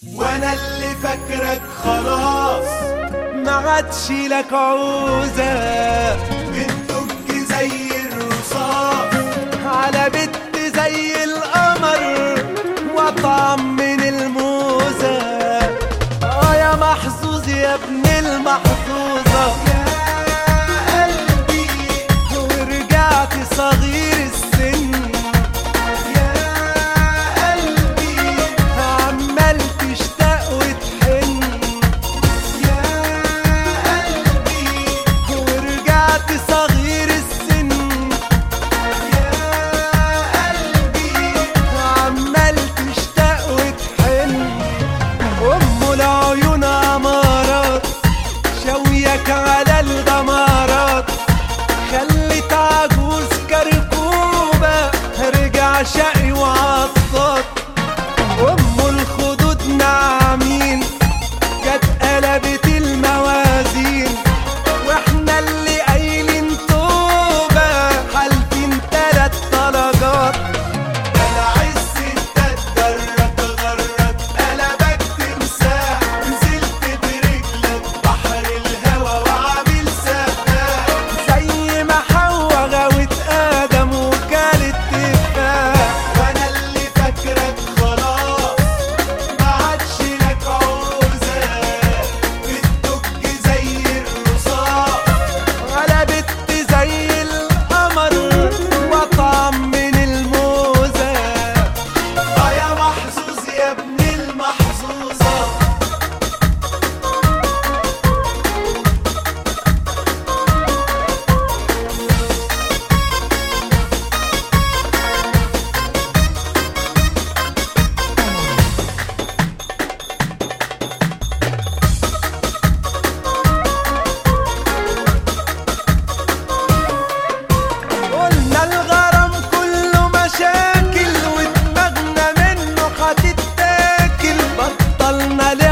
وانا اللي فاكرك خلاص ما عادش لك عوزة بتدج زي الرصاص على بنت زي القمر وطعم من الموزة اه يا محظوظ يا ابن المحظوظة يا قلبي ورجعت صغير السن يا قلبي عمال تشتاق وتحن يا قلبي ورجعت صغير السن يا قلبي عمال تشتاق وتحن ام العيون امارات شويك على الغمارات خلت عجوز كركوبة رجع شقي وعطط ام الخدود ناعمين جت قلبت الموازين واحنا اللي قايلين توبة حالفين تلات درجات انا عز انت اتدرج غرد قلبك تمساح نزلت برجلك بحر الهوى وعامل سفاح زي ما حوا غاوت ادم وكالت تفاح وانا اللي فاكرك خلاص ما عادش لك عوزة بتدج زي الرصاص على بنت زي القمر وطعم من الموزة اه يا محظوظ يا ابن المحظوظة قلنا الغرام كله مشاكل ودماغنا منه هتتاكل بطلنا لعب